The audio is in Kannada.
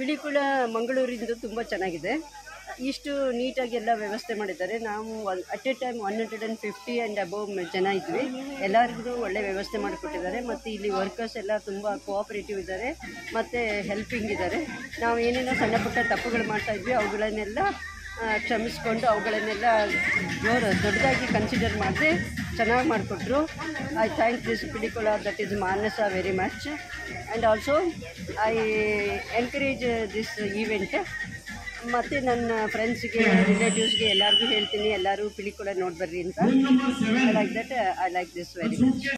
ಪಿಲಿಕುಳ ಮಂಗಳೂರಿಂದು ತುಂಬ ಚೆನ್ನಾಗಿದೆ ಇಷ್ಟು ನೀಟಾಗಿ ಎಲ್ಲ ವ್ಯವಸ್ಥೆ ಮಾಡಿದ್ದಾರೆ ನಾವು at a time one hundred and fifty and above ಜನ ಇದ್ವಿ ಎಲ್ಲರಿಗೂ ಒಳ್ಳೆ ವ್ಯವಸ್ಥೆ ಮಾಡಿಕೊಟ್ಟಿದ್ದಾರೆ ಮತ್ತು ಇಲ್ಲಿ ವರ್ಕರ್ಸ್ ಎಲ್ಲ ತುಂಬ ಕೋಆಪ್ರೇಟಿವ್ ಇದ್ದಾರೆ ಮತ್ತು ಹೆಲ್ಪಿಂಗ್ ಇದ್ದಾರೆ ನಾವು ಏನೇನೋ ಸಣ್ಣ ಪುಟ್ಟ ತಪ್ಪುಗಳು ಮಾಡ್ತಾ ಇದ್ವಿ ಅವುಗಳನ್ನೆಲ್ಲ ಆ, ಕ್ಷಮಿಸ್ಕೊಂಡು ಅವುಗಳನ್ನೆಲ್ಲ ಜೋರು ದೊಡ್ಡದಾಗಿ ಕನ್ಸಿಡರ್ ಮಾಡದೆ ಚೆನ್ನಾಗಿ ಮಾಡಿಕೊಟ್ರು I thank this Pilikula that is Manasa very much and also I encourage this event ಮತ್ತು ನನ್ನ ಫ್ರೆಂಡ್ಸ್ಗೆ ರಿಲೇಟಿವ್ಸ್ಗೆ ಎಲ್ಲರಿಗೂ ಹೇಳ್ತೀನಿ ಎಲ್ಲರೂ ಪಿಲಿಕುಳ ನೋಡ್ಬರ್ರಿ ಅಂತ like that I like this very much